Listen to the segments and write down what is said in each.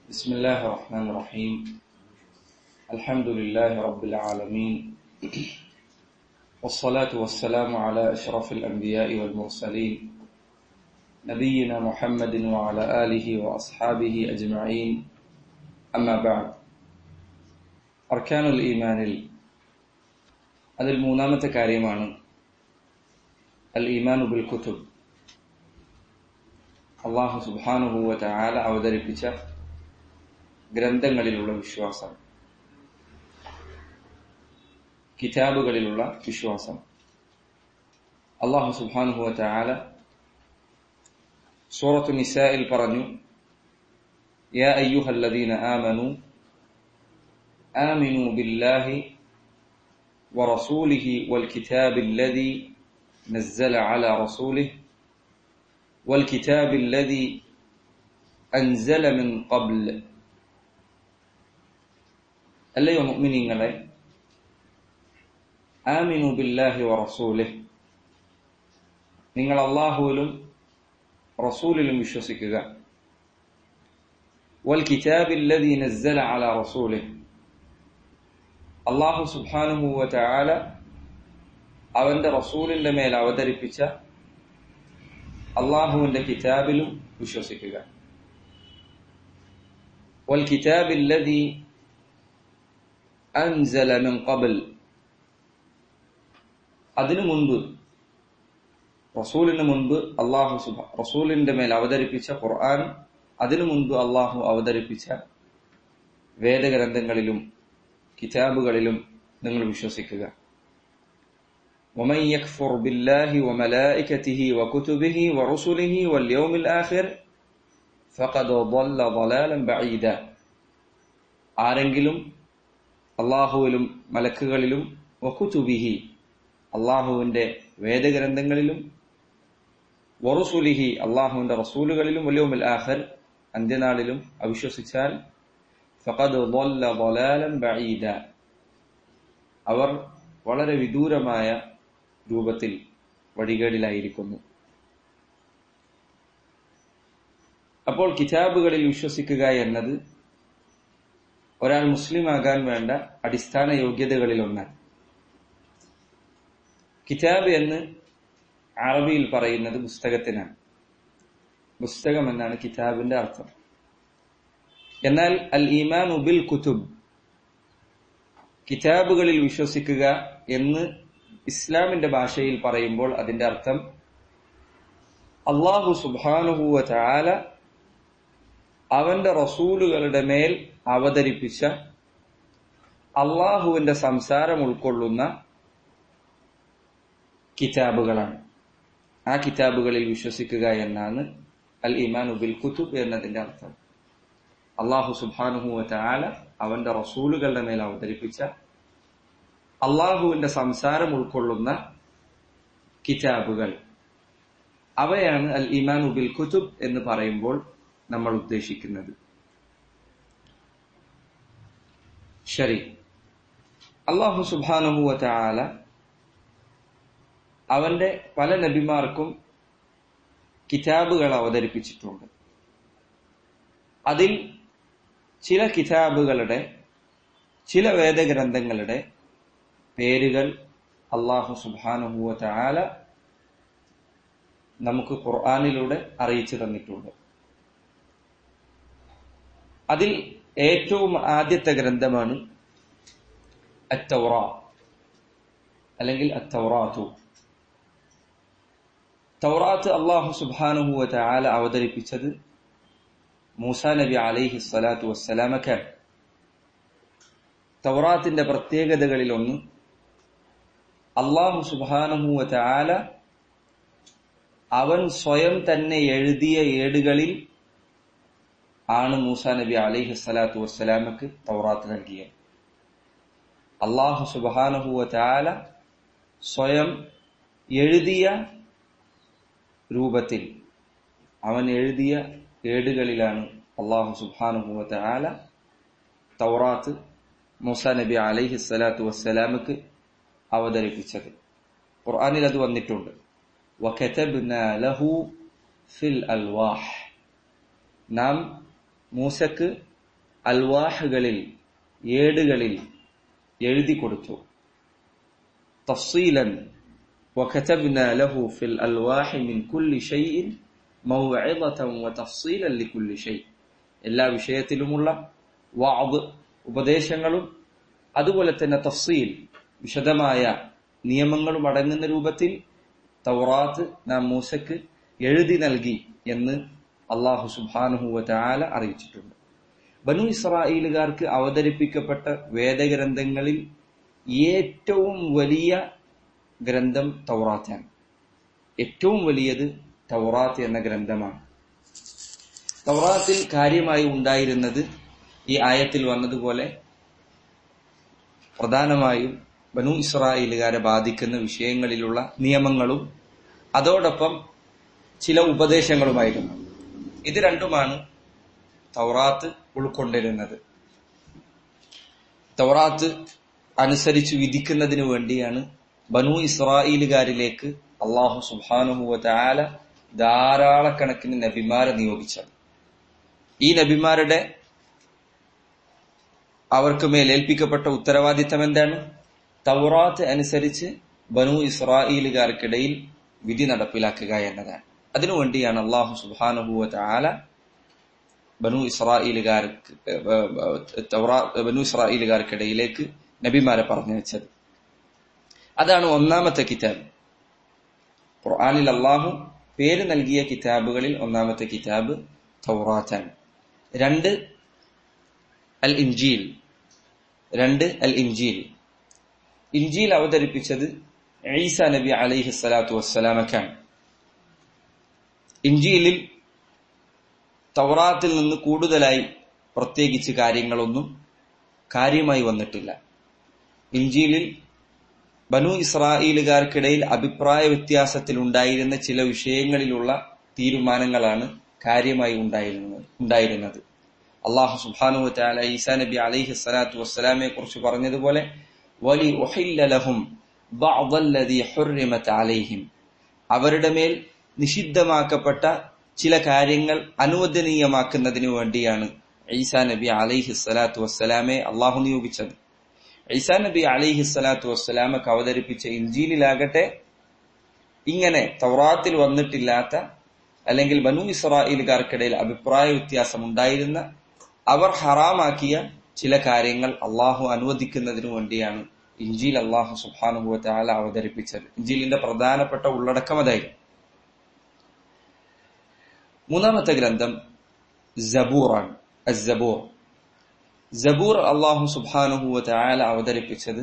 بسم الله الرحمن الرحيم الحمد لله رب العالمين والصلاة والسلام على أشرف الأنبياء والمرسلين نبينا محمد وعلى آله وأصحابه أجمعين أما بعد أركان الإيمان അതിൽ മൂന്നാമത്തെ കാര്യമാണ് അൽ ഈമാനു ബിൽ കുത്തുബ് അള്ളാഹു സുബാനുഭൂവ ആല അവതരിപ്പിച്ച ഗ്രന്ഥങ്ങളിലുള്ള വിശ്വാസം കിതാബുകളിലുള്ള വിശ്വാസം അള്ളാഹു സുബാനുഭൂവ ആല സൂറത്തു നിസായിൽ പറഞ്ഞു يا أيها الذين آمنوا آمنوا بالله ورسوله والكتاب الذي نزل على رسوله والكتاب الذي أنزل من قبل അല്ലയോ മുഅ്മിനീങ്ങളെ ആമിനു ബില്ലാഹി വറസൂലിഹ് നിങ്ങൾ അള്ളാഹുവിലും റസൂലിലും വിശ്വസിക്കുക വൽ കിതാബില്ലദീ നസ്സല അലാ റസൂലിഹ് അള്ളാഹു സുബ്ഹാനഹു വ തആല അവന്റെ റസൂലിന്റെ മേൽ അവതരിപ്പിച്ച അള്ളാഹുവിന്റെ കിതാബിലും വിശ്വസിക്കുക വൽ കിതാബില്ലദീ അൻസല മിൻ ഖബൽ അതിനു മുൻപ് റസൂലിന് മുൻപ് അള്ളാഹു സുബ റസൂലിന്റെ മേൽ അവതരിപ്പിച്ച ഖുർആൻ അതിനു മുൻപ് അള്ളാഹു അവതരിപ്പിച്ച വേദഗ്രന്ഥങ്ങളിലും കിതാബുകളിലും നിങ്ങൾ വിശ്വസിക്കുക ومن يكفر بالله وملائكته وكتبه ورسله واليوم الآخر فقد ضل ضلالا بعيدا ആരെങ്കിലും അള്ളാഹുവിലും മലക്കുകളിലും വക്കുതുബിഹി അള്ളാഹുവിന്റെ വേദഗ്രന്ഥങ്ങളിലും വറുസുലിഹി അള്ളാഹുവിന്റെ റസൂലുകളിലും വലിയോമിൽ ആഖർ അന്ത്യനാളിലും അവിശ്വസിച്ചാൽ ഫഖദ് ضل ضلالا بعيدا അവർ വളരെ വിദൂരമായ രൂപത്തിൽ വഴികേടിലായിരിക്കുന്നു അപ്പോൾ കിതാബുകളിൽ വിശ്വസിക്കുക എന്നത് ഒരാൾ മുസ്ലിമാകാൻ വേണ്ട അടിസ്ഥാന യോഗ്യതകളിൽ ഒന്നാണ് കിതാബ് എന്ന് അറബിയിൽ പറയുന്നത് പുസ്തകത്തിനാണ് പുസ്തകം എന്നാണ് കിതാബിന്റെ അർത്ഥം എന്നാൽ അൽ ഈമാൻ ഉബിൽ കുതുബ് കിതാബുകളിൽ വിശ്വസിക്കുക എന്ന് ഇസ്ലാമിന്റെ ഭാഷയിൽ പറയുമ്പോൾ അതിന്റെ അർത്ഥം അള്ളാഹു സുബാനുഹൂവ ചാല അവന്റെ റസൂലുകളുടെ മേൽ അവതരിപ്പിച്ച അള്ളാഹുവിന്റെ സംസാരം ഉൾക്കൊള്ളുന്ന കിതാബുകളാണ് ആ കിതാബുകളിൽ വിശ്വസിക്കുക എന്നാണ് അൽ ഇമാൻ ഉബിൽ കുത്തുബ് എന്നതിന്റെ അർത്ഥം അള്ളാഹു സുബാനുഹുവ ചാല അവന്റെ റസൂലുകളുടെ മേൽ അവതരിപ്പിച്ച അള്ളാഹുവിന്റെ സംസാരം ഉൾക്കൊള്ളുന്ന കിതാബുകൾ അവയാണ് അൽ ഇമാൻ ഉബിൽ കുതുബ് എന്ന് പറയുമ്പോൾ നമ്മൾ ഉദ്ദേശിക്കുന്നത് ശരി അള്ളാഹു സുബാനുഹുവ ചാല അവന്റെ പല നബിമാർക്കും കിതാബുകൾ അവതരിപ്പിച്ചിട്ടുണ്ട് അതിൽ ചില കിതാബുകളുടെ ചില വേദഗ്രന്ഥങ്ങളുടെ പേരുകൾ അള്ളാഹു സുബാനുഹുവ ചാല നമുക്ക് ഖുർആാനിലൂടെ അറിയിച്ചു തന്നിട്ടുണ്ട് അതിൽ ഏറ്റവും ആദ്യത്തെ ഗ്രന്ഥമാണ് അത്തൗറ അല്ലെങ്കിൽ അത്തൗറാത്തു തൗറാത്ത് അള്ളാഹു സുബാനുഹുവ ചാല അവതരിപ്പിച്ചത് മൂസ നബി അലൈഹി സ്വലാത്തു വസ്സലാമക്കാണ് തൗറാത്തിന്റെ പ്രത്യേകതകളിൽ ഒന്ന് അള്ളാഹു സുബാനഹുവ ചാല അവൻ സ്വയം തന്നെ എഴുതിയ ഏടുകളിൽ ആണ് മൂസ നബി അലൈഹി സ്വലാത്തു വസ്സലാമക്ക് തൗറാത്ത് നൽകിയത് അള്ളാഹു സുബാനഹുവ ചാല സ്വയം എഴുതിയ രൂപത്തിൽ അവൻ എഴുതിയ ഏടുകളിലാണ് അള്ളാഹു സുബാനുഹുവ ചാല തൗറാത്ത് മൂസ നബി അലൈഹി സ്വലാത്തു വസ്സലാമക്ക് അവതരിപ്പിച്ചത് ഖുർആാനിൽ അത് വന്നിട്ടുണ്ട് ഫിൽ അൽവാഹ് നാം മൂസക്ക് അൽവാഹുകളിൽ ഏടുകളിൽ എഴുതി കൊടുത്തു തഫ്സീലൻ وكتبنا له في الألواح من كل شيء موعظة وتفصيلا لكل شيء എല്ലാ വിഷയത്തിലുമുള്ള വാദ് ഉപദേശങ്ങളും അതുപോലെ തന്നെ തഫ്സീൽ വിശദമായ നിയമങ്ങളും അടങ്ങുന്ന രൂപത്തിൽ തൗറാത്ത് നാം മൂസക്ക് എഴുതി നൽകി എന്ന് അള്ളാഹു സുബാനുഹുവ ചാല അറിയിച്ചിട്ടുണ്ട് ബനു ഇസ്രായേലുകാർക്ക് അവതരിപ്പിക്കപ്പെട്ട വേദഗ്രന്ഥങ്ങളിൽ ഏറ്റവും വലിയ ഗ്രന്ഥം തൗറാത്താണ് ഏറ്റവും വലിയത് തൗറാത്ത് എന്ന ഗ്രന്ഥമാണ് തൗറാത്തിൽ കാര്യമായി ഉണ്ടായിരുന്നത് ഈ ആയത്തിൽ വന്നതുപോലെ പ്രധാനമായും ബനു ഇസ്രായേലുകാരെ ബാധിക്കുന്ന വിഷയങ്ങളിലുള്ള നിയമങ്ങളും അതോടൊപ്പം ചില ഉപദേശങ്ങളുമായിരുന്നു ഇത് രണ്ടുമാണ് തൗറാത്ത് ഉൾക്കൊണ്ടിരുന്നത് തൗറാത്ത് അനുസരിച്ച് വിധിക്കുന്നതിന് വേണ്ടിയാണ് ബനു ഇസ്രായേലുകാരിലേക്ക് അള്ളാഹു സുബാനുഹുവ ആല ധാരാളക്കണക്കിന് നബിമാരെ നിയോഗിച്ചത് ഈ നബിമാരുടെ അവർക്ക് മേൽ ഏൽപ്പിക്കപ്പെട്ട ഉത്തരവാദിത്തം എന്താണ് തൗറാത്ത് അനുസരിച്ച് ബനു ഇസ്രായേലുകാർക്കിടയിൽ വിധി നടപ്പിലാക്കുക എന്നതാണ് അതിനുവേണ്ടിയാണ് അള്ളാഹു സുബാനുഹുവ ആല ബനു ഇസ്രായേലുകാർക്ക് ബനു ഇസ്രായേലുകാർക്കിടയിലേക്ക് നബിമാരെ പറഞ്ഞു വെച്ചത് അതാണ് ഒന്നാമത്തെ കിതാബ് ഖുർആാനിൽ അള്ളാഹു പേര് നൽകിയ കിതാബുകളിൽ ഒന്നാമത്തെ കിതാബ് തൗറാത്താണ് രണ്ട് അൽ ഇൻജീൽ രണ്ട് അൽ ഇൻജീൽ ഇൻജീൽ അവതരിപ്പിച്ചത് ഈസ നബി അലൈഹി സ്വലാത്തു വസ്സലാമക്കാണ് ഇൻജീലിൽ തൗറാത്തിൽ നിന്ന് കൂടുതലായി പ്രത്യേകിച്ച് കാര്യങ്ങളൊന്നും കാര്യമായി വന്നിട്ടില്ല ഇൻജീലിൽ ബനു ഇസ്രായേലുകാർക്കിടയിൽ അഭിപ്രായ വ്യത്യാസത്തിൽ ഉണ്ടായിരുന്ന ചില വിഷയങ്ങളിലുള്ള തീരുമാനങ്ങളാണ് കാര്യമായി ഉണ്ടായിരുന്നത് ഉണ്ടായിരുന്നത് അള്ളാഹു സുബാനു താല ഈസാ നബി അലൈഹി സ്വലാത്തു വസ്സലാമെ കുറിച്ച് പറഞ്ഞതുപോലെ വലി ഒഹില്ലലഹും അലൈഹിം അവരുടെ മേൽ നിഷിദ്ധമാക്കപ്പെട്ട ചില കാര്യങ്ങൾ അനുവദനീയമാക്കുന്നതിനു വേണ്ടിയാണ് ഈസാ നബി അലൈഹി സ്വലാത്തു വസ്സലാമെ അള്ളാഹു നിയോഗിച്ചത് ഈസാ നബി അലിഹി സ്വലാത്തു വസ്സലാമക്ക് അവതരിപ്പിച്ച ഇഞ്ചീലിലാകട്ടെ ഇങ്ങനെ തൗറാത്തിൽ വന്നിട്ടില്ലാത്ത അല്ലെങ്കിൽ ബനു ഇസ്രായേലുകാർക്കിടയിൽ അഭിപ്രായ വ്യത്യാസം ഉണ്ടായിരുന്ന അവർ ഹറാമാക്കിയ ചില കാര്യങ്ങൾ അള്ളാഹു അനുവദിക്കുന്നതിനു വേണ്ടിയാണ് ഇഞ്ചീൽ അള്ളാഹു സുബാനുഭവത്തെ ആല അവതരിപ്പിച്ചത് ഇഞ്ചീലിന്റെ പ്രധാനപ്പെട്ട ഉള്ളടക്കം അതായിരുന്നു മൂന്നാമത്തെ ഗ്രന്ഥം ജബൂറാണ് അസബൂർ ജബൂർ അള്ളാഹു സുബാനുഹുവ ആല അവതരിപ്പിച്ചത്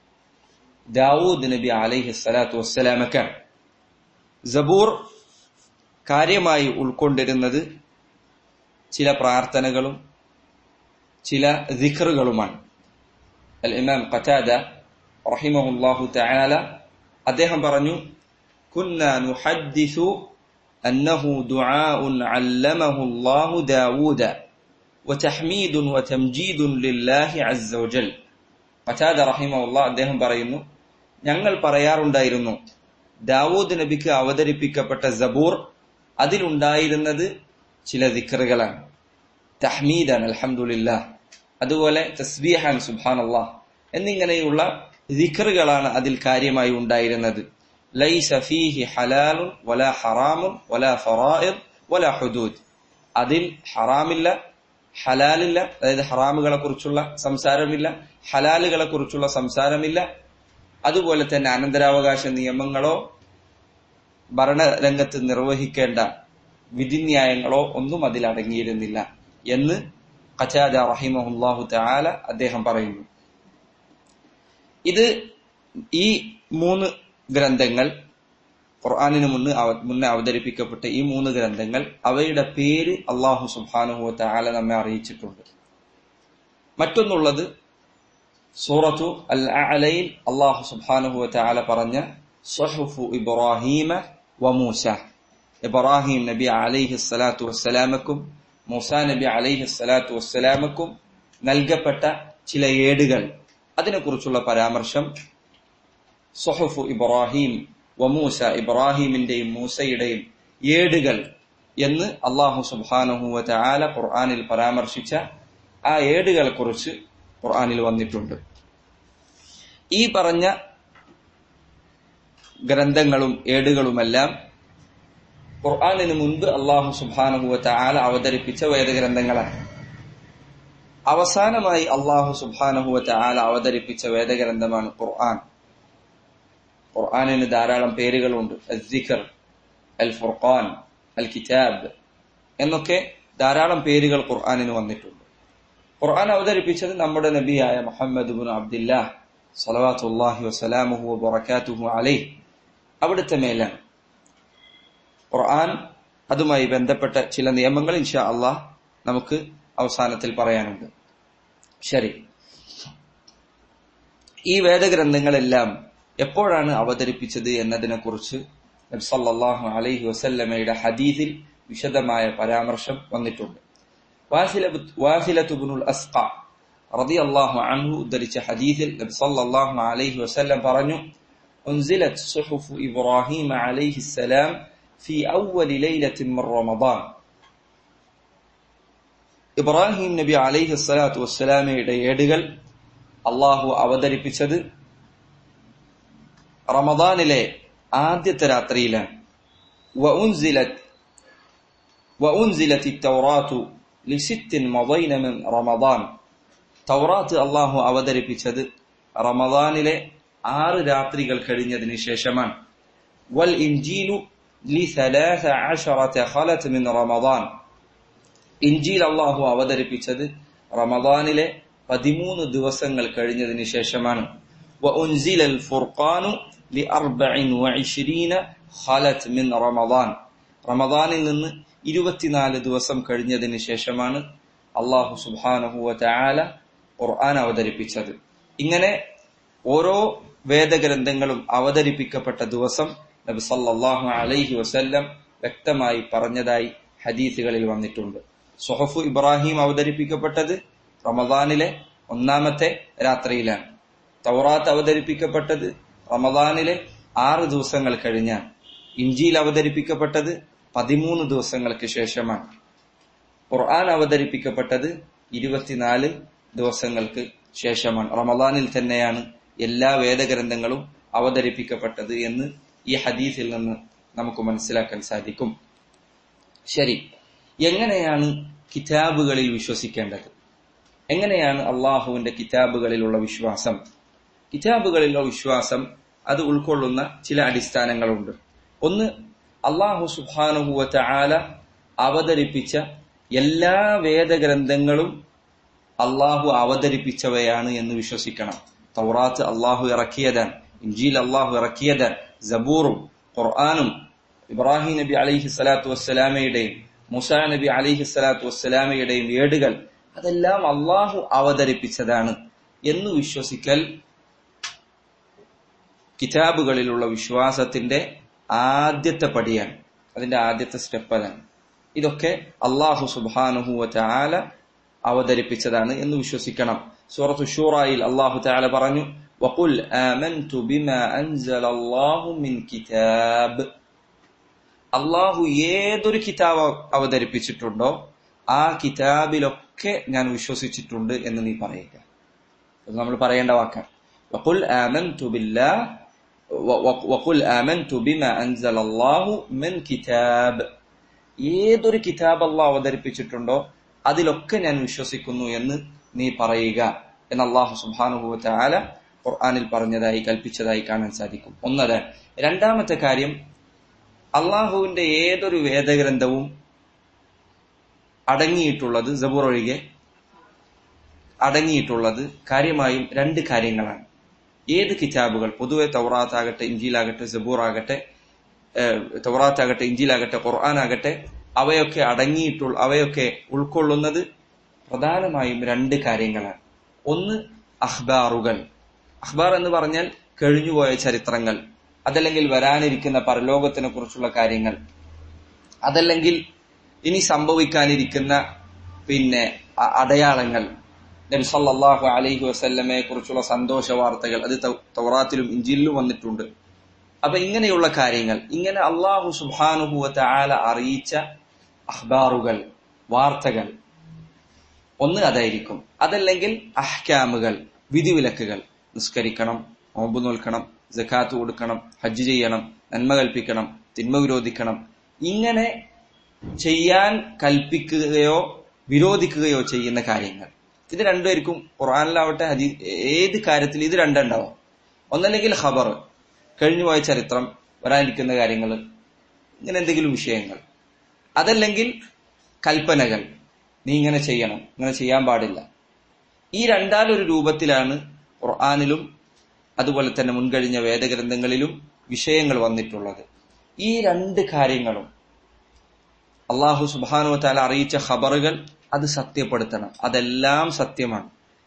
ദാവൂദ് നബി അലൈഹി സ്വലാത്തു വസ്സലാമക്കാണ് ജബൂർ കാര്യമായി ഉൾക്കൊണ്ടിരുന്നത് ചില പ്രാർത്ഥനകളും ചില ദിഖറുകളുമാണ് അൽ ഇമാം ഖറ്റാദ റഹിമഹുല്ലാഹു തആല അദ്ദേഹം പറഞ്ഞു കുന്ന നുഹദ്ദിസു അന്നഹു ദുആഉൻ അല്ലമഹു അല്ലാഹു ദാവൂദ وتحميد وتمجيد لله عز وجل ഖറ്റാദ റഹിമഹുല്ലാ അദ്ദേഹം പറയുന്നു ഞങ്ങൾ പറയാറുണ്ടായിരുന്നു ദാവൂദ് നബിക്ക് അവതരിപ്പിക്കപ്പെട്ട സബൂർ അതിലുണ്ടായിരുന്നത് ചില ദിക്കറുകളാണ് തഹ്മീദാൻ അൽഹംദുലില്ല അതുപോലെ തസ്ബീഹാൻ സുബാൻ അള്ളാഹ് എന്നിങ്ങനെയുള്ള ദിക്കറുകളാണ് അതിൽ കാര്യമായി ഉണ്ടായിരുന്നത് ലൈസ ഫീഹി ഹലാലുൻ വല ഹറാമുൻ വല ഫറായിദ് വല ഹുദൂദ് അതിൽ ഹറാമില്ല ഹലാലില്ല അതായത് ഹറാമുകളെ കുറിച്ചുള്ള സംസാരമില്ല ഹലാലുകളെ കുറിച്ചുള്ള സംസാരമില്ല അതുപോലെ തന്നെ അനന്തരാവകാശ നിയമങ്ങളോ ഭരണരംഗത്ത് നിർവഹിക്കേണ്ട വിധിന്യായങ്ങളോ ഒന്നും അതിൽ അടങ്ങിയിരുന്നില്ല എന്ന് ഖച്ചാദ റഹിമഹുല്ലാഹു തആല അദ്ദേഹം പറയുന്നു ഇത് ഈ മൂന്ന് ഗ്രന്ഥങ്ങൾ ഖുർആാനിന് മുന്ന് മുന്നേ അവതരിപ്പിക്കപ്പെട്ട ഈ മൂന്ന് ഗ്രന്ഥങ്ങൾ അവയുടെ പേര് അള്ളാഹു സുബാനുഹു തആല നമ്മെ അറിയിച്ചിട്ടുണ്ട് മറ്റൊന്നുള്ളത് സൂറത്തു അൽ അലയിൽ അള്ളാഹു സുബാനുഹു തആല പറഞ്ഞ സഹുഫു ഇബ്രാഹീമ വമൂസ ഇബ്രാഹിം നബി അലൈഹി സ്വലാത്തു വസ്സലാമക്കും മൂസ നബി അലൈഹി സ്വലാത്തു വസ്സലാമക്കും നൽകപ്പെട്ട ചില ഏടുകൾ അതിനെക്കുറിച്ചുള്ള പരാമർശം സൊഹഫു ഇബ്രാഹിം വമൂസ ഇബ്രാഹിമിന്റെയും മൂസയുടെയും ഏടുകൾ എന്ന് അള്ളാഹു സുബാനഹുവ ആല ഖുർആാനിൽ പരാമർശിച്ച ആ ഏടുകളെ കുറിച്ച് ഖുർആനിൽ വന്നിട്ടുണ്ട് ഈ പറഞ്ഞ ഗ്രന്ഥങ്ങളും ഏടുകളുമെല്ലാം ഖുർആാനിന് മുൻപ് അള്ളാഹു സുബാനുഭവത്ത ആല അവതരിപ്പിച്ച വേദഗ്രന്ഥങ്ങളാണ് അവസാനമായി അള്ളാഹു സുബാനുഭവത്ത ആല അവതരിപ്പിച്ച വേദഗ്രന്ഥമാണ് ഖുർആൻ ഖുർആാനിന് ധാരാളം പേരുകളുണ്ട് അൽ അൽ ഫുർഖാൻ അൽ കിതാബ് എന്നൊക്കെ ധാരാളം പേരുകൾ ഖുർആാനിന് വന്നിട്ടുണ്ട് ഖുർആൻ അവതരിപ്പിച്ചത് നമ്മുടെ നബിയായ മുഹമ്മദ് ബുൻ അബ്ദില്ല സലവാത്തുല്ലാഹി വസ്സലാമുഹു വബറകാതുഹു അലൈഹി അവിടുത്തെ മേലാണ് ഖുർആൻ അതുമായി ബന്ധപ്പെട്ട ചില നിയമങ്ങൾ ഇൻഷാ അള്ളാഹ് നമുക്ക് അവസാനത്തിൽ പറയാനുണ്ട് ശരി ഈ വേദഗ്രന്ഥങ്ങളെല്ലാം എപ്പോഴാണ് അവതരിപ്പിച്ചത് എന്നതിനെ കുറിച്ച് സല്ലല്ലാഹു അലൈഹി വസല്ലമയുടെ ഹദീസിൽ വിശദമായ പരാമർശം വന്നിട്ടുണ്ട് വാസിലത്തുബുനുൽ അസ്ഖ റളിയല്ലാഹു അൻഹു ഉദ്ധരിച്ച ഹദീസിൽ നബി സല്ലല്ലാഹു അലൈഹി വസല്ലം പറഞ്ഞു أنزلت صحف إبراهيم عليه السلام في أول ليلة من رمضان ഇബ്രാഹിം നബി അലൈഹി സ്വലാത്തു വസ്സലാമയുടെ ഏടുകൾ അള്ളാഹു അവതരിപ്പിച്ചത് റമദാനിലെ ആദ്യത്തെ രാത്രിയിലാണ് وأنزلت التوراة لست مضين من رمضان തൗറാത്ത് അള്ളാഹു അവതരിപ്പിച്ചത് റമദാനിലെ ആറ് രാത്രികൾ കഴിഞ്ഞതിന് ശേഷമാണ് വൽ ഇൻജീലു لثلاث عشرة خلت من رمضان ഇഞ്ചീൽ അള്ളാഹു അവതരിപ്പിച്ചത് റമദാനിലെ പതിമൂന്ന് ദിവസങ്ങൾ കഴിഞ്ഞതിന് ശേഷമാണ് وأنزل الفرقان لأربع وعشرين خلت من رمضان റമദാനിൽ നിന്ന് ഇരുപത്തിനാല് ദിവസം കഴിഞ്ഞതിന് ശേഷമാണ് അള്ളാഹു സുബാനഹുവ ചായാല ഖുർആൻ അവതരിപ്പിച്ചത് ഇങ്ങനെ ഓരോ വേദഗ്രന്ഥങ്ങളും അവതരിപ്പിക്കപ്പെട്ട ദിവസം നബി സല്ലല്ലാഹു അലൈഹി വസല്ലം വ്യക്തമായി പറഞ്ഞതായി ഹദീസുകളിൽ വന്നിട്ടുണ്ട് സുഹഫു ഇബ്രാഹിം അവതരിപ്പിക്കപ്പെട്ടത് റമദാനിലെ ഒന്നാമത്തെ രാത്രിയിലാണ് തൗറാത്ത് അവതരിപ്പിക്കപ്പെട്ടത് റമദാനിലെ ആറ് ദിവസങ്ങൾ കഴിഞ്ഞാണ് ഇഞ്ചിയിൽ അവതരിപ്പിക്കപ്പെട്ടത് പതിമൂന്ന് ദിവസങ്ങൾക്ക് ശേഷമാണ് ഖുർആൻ അവതരിപ്പിക്കപ്പെട്ടത് ഇരുപത്തിനാല് ദിവസങ്ങൾക്ക് ശേഷമാണ് റമദാനിൽ തന്നെയാണ് എല്ലാ വേദഗ്രന്ഥങ്ങളും അവതരിപ്പിക്കപ്പെട്ടത് എന്ന് ഈ ഹദീസിൽ നിന്ന് നമുക്ക് മനസ്സിലാക്കാൻ സാധിക്കും ശരി എങ്ങനെയാണ് കിതാബുകളിൽ വിശ്വസിക്കേണ്ടത് എങ്ങനെയാണ് അള്ളാഹുവിന്റെ കിതാബുകളിലുള്ള വിശ്വാസം കിതാബുകളിലുള്ള വിശ്വാസം അത് ഉൾക്കൊള്ളുന്ന ചില അടിസ്ഥാനങ്ങളുണ്ട് ഒന്ന് അള്ളാഹു സുബാനുഹുവറ്റ ആല അവതരിപ്പിച്ച എല്ലാ വേദഗ്രന്ഥങ്ങളും അള്ളാഹു അവതരിപ്പിച്ചവയാണ് എന്ന് വിശ്വസിക്കണം തൗറാത്ത് അള്ളാഹു ഇറക്കിയതാണ് ഇഞ്ചീൽ അള്ളാഹു ഇറക്കിയതാണ് ജബൂറും ഖുർആാനും ഇബ്രാഹിം നബി അലിഹി സ്വലാത്തു വസ്സലാമയുടെയും മുസാ നബി അലിഹി സ്വലാത്തു വസ്സലാമയുടെയും ഏടുകൾ അതെല്ലാം അള്ളാഹു അവതരിപ്പിച്ചതാണ് എന്ന് വിശ്വസിക്കൽ കിതാബുകളിലുള്ള വിശ്വാസത്തിന്റെ ആദ്യത്തെ പടിയാണ് അതിന്റെ ആദ്യത്തെ സ്റ്റെപ്പ് അതാണ് ഇതൊക്കെ അള്ളാഹു സുബാനുഹുവ ചാല അവതരിപ്പിച്ചതാണ് എന്ന് വിശ്വസിക്കണം സൂറത്തു ഷൂറായിൽ അള്ളാഹു ചാല പറഞ്ഞു وقل آمنت بما أنزل الله من كتاب അള്ളാഹു ഏതൊരു കിതാബ് അവതരിപ്പിച്ചിട്ടുണ്ടോ ആ കിതാബിലൊക്കെ ഞാൻ വിശ്വസിച്ചിട്ടുണ്ട് എന്ന് നീ പറയുക അത് നമ്മൾ പറയേണ്ട വാക്കാണ് وقل آمنت بالله وقل آمنت بما أنزل الله من كتاب ഏതൊരു കിതാബ് അള്ളാഹ് അവതരിപ്പിച്ചിട്ടുണ്ടോ അതിലൊക്കെ ഞാൻ വിശ്വസിക്കുന്നു എന്ന് നീ പറയുക എന്ന് അള്ളാഹു സുബാനുഭവ ചാല ഖുർആാനിൽ പറഞ്ഞതായി കൽപ്പിച്ചതായി കാണാൻ സാധിക്കും ഒന്നത് രണ്ടാമത്തെ കാര്യം അള്ളാഹുവിന്റെ ഏതൊരു വേദഗ്രന്ഥവും അടങ്ങിയിട്ടുള്ളത് ജബൂർ ഒഴികെ അടങ്ങിയിട്ടുള്ളത് കാര്യമായും രണ്ട് കാര്യങ്ങളാണ് ഏത് കിതാബുകൾ പൊതുവെ തൗറാത്താകട്ടെ ഇഞ്ചിയിലാകട്ടെ ജബൂർ ആകട്ടെ തൗറാത്താകട്ടെ ഇഞ്ചിയിലാകട്ടെ ഖുർആൻ ആകട്ടെ അവയൊക്കെ അടങ്ങിയിട്ടുള്ള അവയൊക്കെ ഉൾക്കൊള്ളുന്നത് പ്രധാനമായും രണ്ട് കാര്യങ്ങളാണ് ഒന്ന് അഖ്ബാറുകൾ അഖ്ബാർ എന്ന് പറഞ്ഞാൽ കഴിഞ്ഞുപോയ ചരിത്രങ്ങൾ അതല്ലെങ്കിൽ വരാനിരിക്കുന്ന പരലോകത്തിനെ കുറിച്ചുള്ള കാര്യങ്ങൾ അതല്ലെങ്കിൽ ഇനി സംഭവിക്കാനിരിക്കുന്ന പിന്നെ അടയാളങ്ങൾ നബി സല്ലല്ലാഹു അലൈഹി വസല്ലമയെ കുറിച്ചുള്ള സന്തോഷ വാർത്തകൾ അത് തൗറാത്തിലും ഇഞ്ചിലും വന്നിട്ടുണ്ട് അപ്പൊ ഇങ്ങനെയുള്ള കാര്യങ്ങൾ ഇങ്ങനെ അള്ളാഹു സുബാനുഭൂവത്തെ ആല അറിയിച്ച അഖ്ബാറുകൾ വാർത്തകൾ ഒന്ന് അതായിരിക്കും അതല്ലെങ്കിൽ അഹ്കാമുകൾ വിധിവിലക്കുകൾ നിസ്കരിക്കണം നോമ്പ് നോൽക്കണം ജക്കാത്ത് കൊടുക്കണം ഹജ്ജ് ചെയ്യണം നന്മ കൽപ്പിക്കണം തിന്മ വിരോധിക്കണം ഇങ്ങനെ ചെയ്യാൻ കൽപ്പിക്കുകയോ വിരോധിക്കുകയോ ചെയ്യുന്ന കാര്യങ്ങൾ ഇത് രണ്ടുപേർക്കും ഖുറാനിലാവട്ടെ ഹദീ ഏത് കാര്യത്തിൽ ഇത് രണ്ടുണ്ടാവും ഒന്നല്ലെങ്കിൽ ഖബർ കഴിഞ്ഞുപോയ ചരിത്രം വരാനിരിക്കുന്ന കാര്യങ്ങൾ ഇങ്ങനെ എന്തെങ്കിലും വിഷയങ്ങൾ അതല്ലെങ്കിൽ കൽപ്പനകൾ നീ ഇങ്ങനെ ചെയ്യണം ഇങ്ങനെ ചെയ്യാൻ പാടില്ല ഈ രണ്ടാലൊരു രൂപത്തിലാണ് ഖുർആാനിലും അതുപോലെ തന്നെ മുൻകഴിഞ്ഞ വേദഗ്രന്ഥങ്ങളിലും വിഷയങ്ങൾ വന്നിട്ടുള്ളത് ഈ രണ്ട് കാര്യങ്ങളും അള്ളാഹു സുബാനു താല അറിയിച്ച ഖബറുകൾ അത് സത്യപ്പെടുത്തണം അതെല്ലാം സത്യമാണ്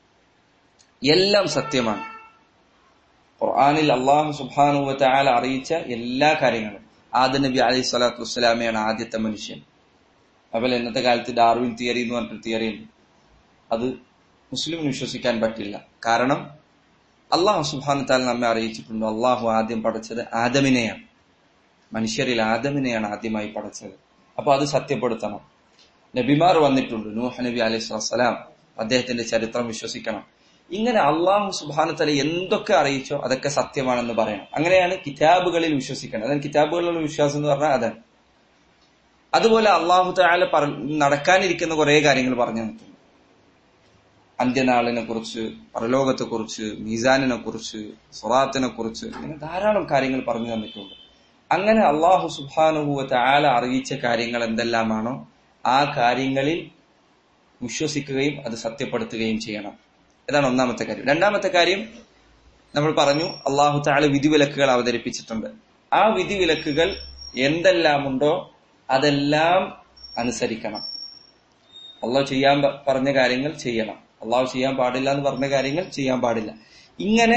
എല്ലാം സത്യമാണ് ഖുർആാനിൽ അള്ളാഹു സുബാനു താല അറിയിച്ച എല്ലാ കാര്യങ്ങളും ആദ നബി അലൈഹി സ്വലാത്തു വസ്സലാമയാണ് ആദ്യത്തെ മനുഷ്യൻ അതുപോലെ ഇന്നത്തെ കാലത്ത് ഡാർവിൻ തിയറി എന്ന് പറഞ്ഞിട്ട് തിയറി ഉണ്ട് അത് മുസ്ലിമിന് വിശ്വസിക്കാൻ പറ്റില്ല കാരണം അള്ളാഹു സുബാനു താല നമ്മെ അറിയിച്ചിട്ടുണ്ട് അള്ളാഹു ആദ്യം പഠിച്ചത് ആദമിനെയാണ് മനുഷ്യരിൽ ആദമിനെയാണ് ആദ്യമായി പഠിച്ചത് അപ്പൊ അത് സത്യപ്പെടുത്തണം നബിമാർ വന്നിട്ടുണ്ട് നൂഹ് നബി അലൈഹി സ്വലാം അദ്ദേഹത്തിന്റെ ചരിത്രം വിശ്വസിക്കണം ഇങ്ങനെ അള്ളാഹു സുബാനത്തല എന്തൊക്കെ അറിയിച്ചോ അതൊക്കെ സത്യമാണെന്ന് പറയണം അങ്ങനെയാണ് കിതാബുകളിൽ വിശ്വസിക്കണം അതാണ് കിതാബുകളിലുള്ള വിശ്വാസം എന്ന് പറഞ്ഞാൽ അതാണ് അതുപോലെ അള്ളാഹു താല നടക്കാനിരിക്കുന്ന കുറെ കാര്യങ്ങൾ പറഞ്ഞു തന്നിട്ടുണ്ട് അന്ത്യനാളിനെ കുറിച്ച് പരലോകത്തെ കുറിച്ച് മീസാനിനെ കുറിച്ച് സ്വറാത്തിനെ കുറിച്ച് ഇങ്ങനെ ധാരാളം കാര്യങ്ങൾ പറഞ്ഞു തന്നിട്ടുണ്ട് അങ്ങനെ അള്ളാഹു സുബാനുഭൂവ താല അറിയിച്ച കാര്യങ്ങൾ എന്തെല്ലാമാണോ ആ കാര്യങ്ങളിൽ വിശ്വസിക്കുകയും അത് സത്യപ്പെടുത്തുകയും ചെയ്യണം ഇതാണ് ഒന്നാമത്തെ കാര്യം രണ്ടാമത്തെ കാര്യം നമ്മൾ പറഞ്ഞു അള്ളാഹു താല വിധിവിലക്കുകൾ അവതരിപ്പിച്ചിട്ടുണ്ട് ആ വിധിവിലക്കുകൾ എന്തെല്ലാമുണ്ടോ അതെല്ലാം അനുസരിക്കണം അള്ളാഹു ചെയ്യാൻ പറഞ്ഞ കാര്യങ്ങൾ ചെയ്യണം അള്ളാഹു ചെയ്യാൻ പാടില്ല എന്ന് പറഞ്ഞ കാര്യങ്ങൾ ചെയ്യാൻ പാടില്ല ഇങ്ങനെ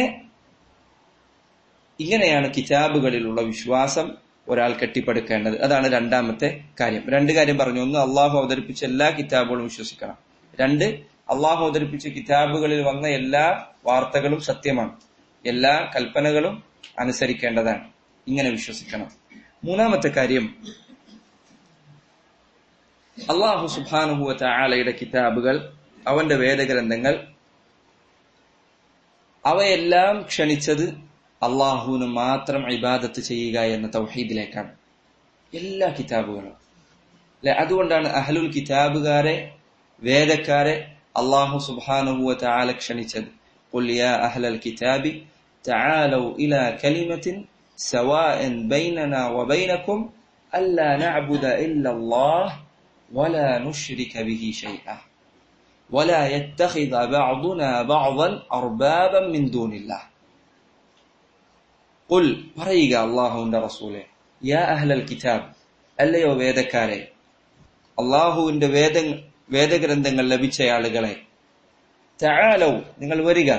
ഇങ്ങനെയാണ് കിതാബുകളിലുള്ള വിശ്വാസം ഒരാൾ കെട്ടിപ്പടുക്കേണ്ടത് അതാണ് രണ്ടാമത്തെ കാര്യം രണ്ട് കാര്യം പറഞ്ഞു ഒന്ന് അള്ളാഹു അവതരിപ്പിച്ച എല്ലാ കിതാബുകളും വിശ്വസിക്കണം രണ്ട് അള്ളാഹു അവതരിപ്പിച്ച കിതാബുകളിൽ വന്ന എല്ലാ വാർത്തകളും സത്യമാണ് എല്ലാ കൽപ്പനകളും അനുസരിക്കേണ്ടതാണ് ഇങ്ങനെ വിശ്വസിക്കണം മൂന്നാമത്തെ കാര്യം അള്ളാഹു സുബാനുഹുവ ആലയുടെ കിതാബുകൾ അവന്റെ വേദഗ്രന്ഥങ്ങൾ അവയെല്ലാം ക്ഷണിച്ചത് അള്ളാഹുവിന് മാത്രം ഇബാദത്ത് ചെയ്യുക എന്ന തൗഹീദിലേക്കാണ് എല്ലാ കിതാബുകളും അല്ലെ അതുകൊണ്ടാണ് അഹ്ലുൽ കിതാബുകാരെ വേദക്കാരെ അള്ളാഹു സുബാനുഹുവ ആല ക്ഷണിച്ചത് قل يا أهل الكتاب تعالوا إلى كلمة سواء بيننا وبينكم ألا نعبد إلا الله ولا نشرك به شيئا ولا يتخذ بعضنا بعضا أربابا من دون الله قل പറയുക അള്ളാഹുവിന്റെ റസൂലെ യാ അഹ്ലൽ കിതാബ് അല്ലയോ വേദക്കാരെ അള്ളാഹുവിന്റെ വേദ വേദഗ്രന്ഥങ്ങൾ ലഭിച്ച ആളുകളെ തആലൗ നിങ്ങൾ വരിക